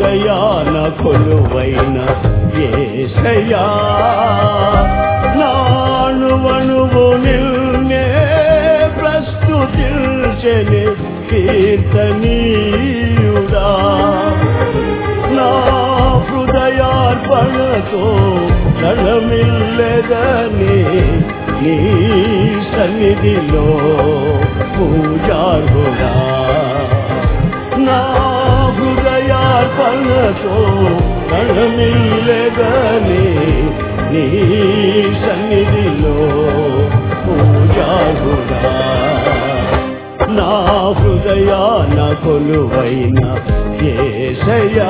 హృదయాన కొలువైన ఏసయ్యా నాణువణువు నిల్నే ప్రస్తుతించని కీర్తనీయుడా నా హృదయార్పణతో రణమిల్లెదని నీ సన్నిధిలో పూజార్హుడా నా హృదయార్పణతో రణమిల్లెదని నీ సన్నిధిలో పూజార్హుడా నా హృదయాన కొలువైన ఏసయ్యా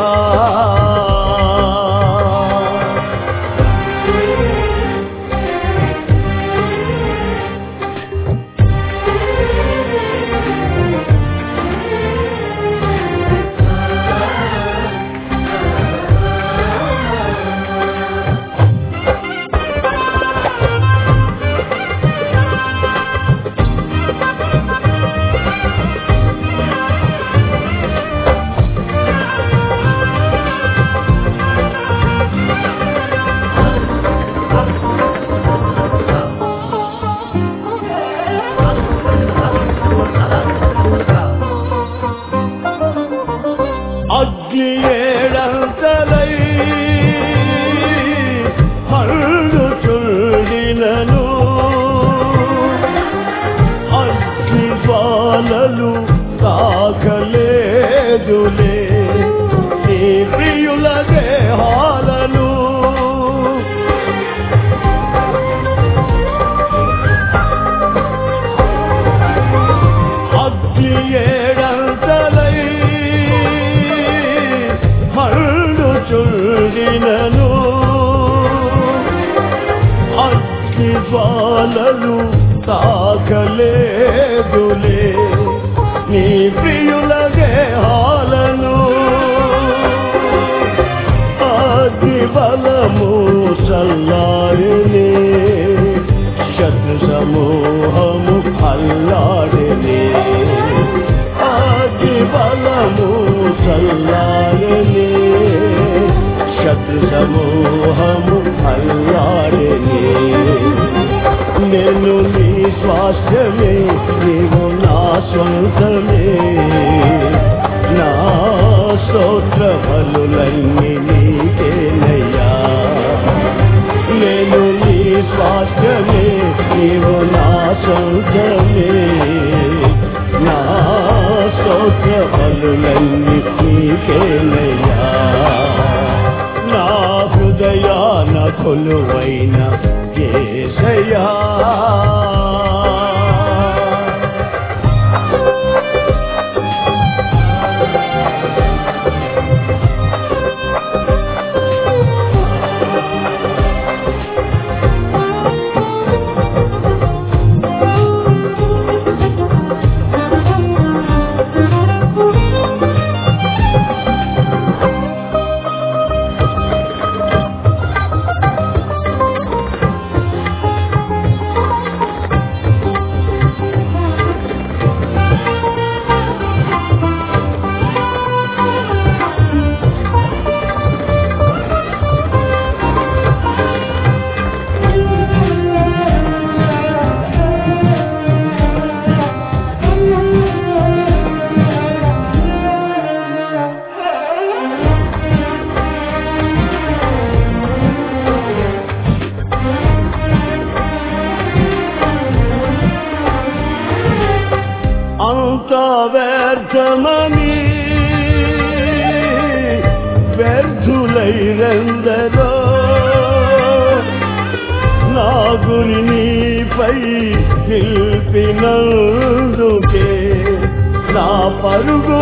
అగ్ని ఏడంతలై హళ్ళు చుడినను అగ్ని జ్వాలలు తాకలేదులే నీ ప్రియుల దేహాలను అగ్ని ఏడంతలై హళ్ళు చుడినను అగ్ని జ్వాలలు తాకలేదులే నీ ప్రియుల దేహాలను అగ్ని బలము సల్లారినే శత్రు సమూహము అల్లాడినే అగ్ని బలము సల్లారినే శత్రు సమూహము అల్లాడినే నేను నీ స్వాస్థ్యమే నీవు నా స్వంతమే నా స్తోత్ర బలులన్నీ నీకేనయ్యా నేను నీ స్వాస్థ్యమే నీవు నా సౌఖ్యమే నా స్తోత్ర బలులన్నీ నీకేనయ్యా నా హృదయాన కొలువైన కేసయ్యా అంత వ్యర్థమని వ్యర్థులైనందరో నా గురి నీపై నిలిపినందుకే నా పరుగు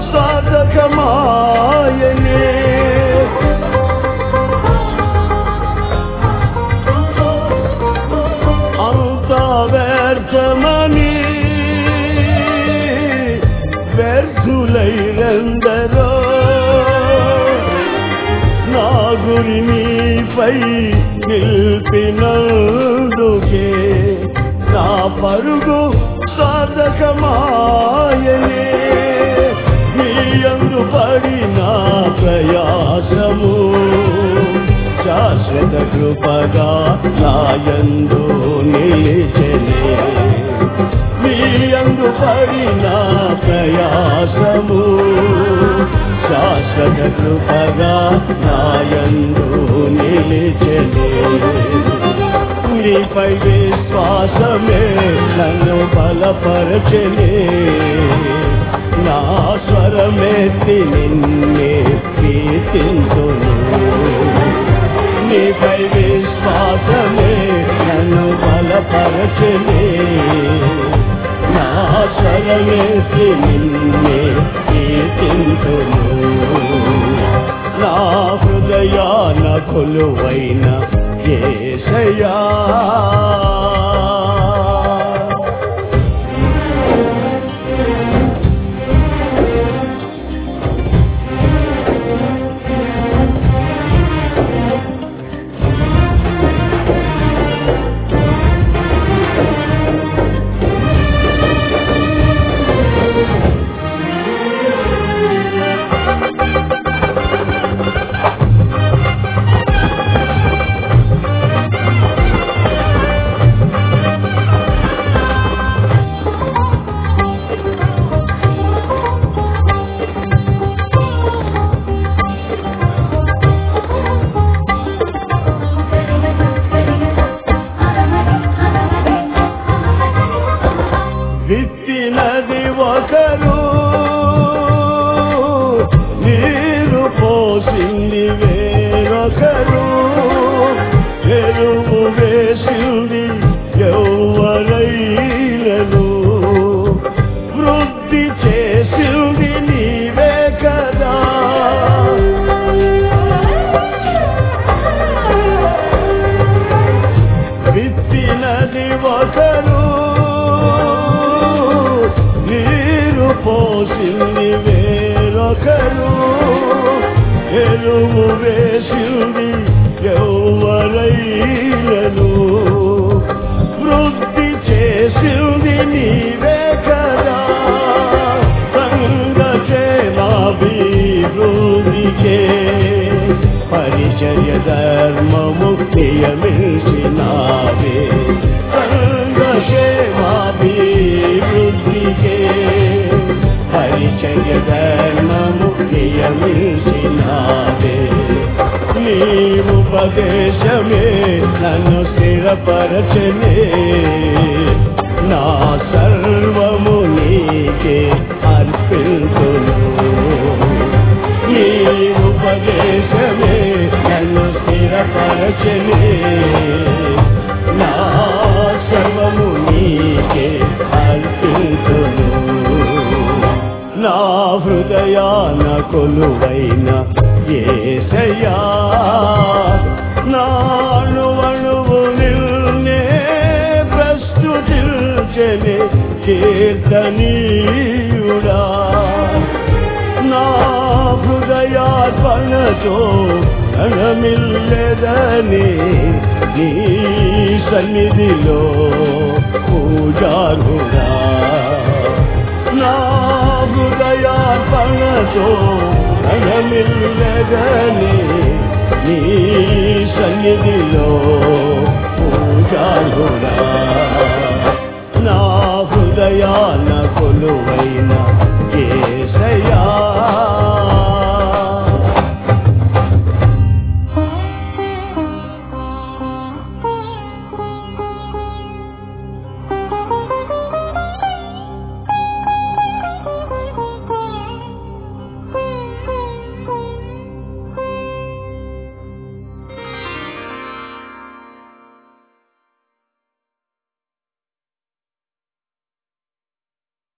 సాధకమాయనే అంత వ్యర్థమని వ్యర్థులైనందరో నా గురి నీపై నిలిపినందుకే నా పరుగు సాధకమాయనే నీ అందు పడిన ప్రయ కృపగా నాయందు నిలిచెనే మీ అందు పడిన ప్రయాసము శాశ్వత కృపగా నాయందు నిలిచెనే నీపై విశ్వాసమే నన్ను బలపరచనే నా స్వరమెత్తి నిన్నే కీర్తింతును నీపై విశ్వాసమే నన్ను బలపరచనే నా స్వరమెత్తి నిన్నే కీర్తింతును నా హృదయాన కొలువైన ఏసయ్యా విత్తినది ఒకరు నీరు పోసింది వేరొకరు ఎరువు వేసింది ఎవరైనను వృద్ధి చేసింది నీవే కదా విత్తినది ఒకరు నీరు పోసింది వేరొకరు ఎరువు వేసింది ఎవరైనను వృద్ధి చేసింది నీవే కదా సంగచేమాభివృద్ధికే పరిచర్య ధర్మము నియమించినావే సంగక్షేమాభివృద్ధికే పరిచర్య ధర్మము నియమించినావే నీ ఉపదేశమే నన్ను స్థిరపరచనే నా సర్వము నీకే అర్పించును నీ ఉపదేశమే నన్ను స్థిరపరచనే నా సర్వము నీకే అర్పించును నా హృదయాన కొలువైన ఏసయ్యా నాను అణువు నిన్నే ప్రస్తుతిల్చని కీర్తనీయుడా నా హృదయార్పణతో రణమిల్లెదని నీ సన్నిధిలో పూజారుడా నా హృదయార్పణతో రణమిల్లగని నీ సన్నిధిలో పూజారుడా నా హృదయాన కొలువైన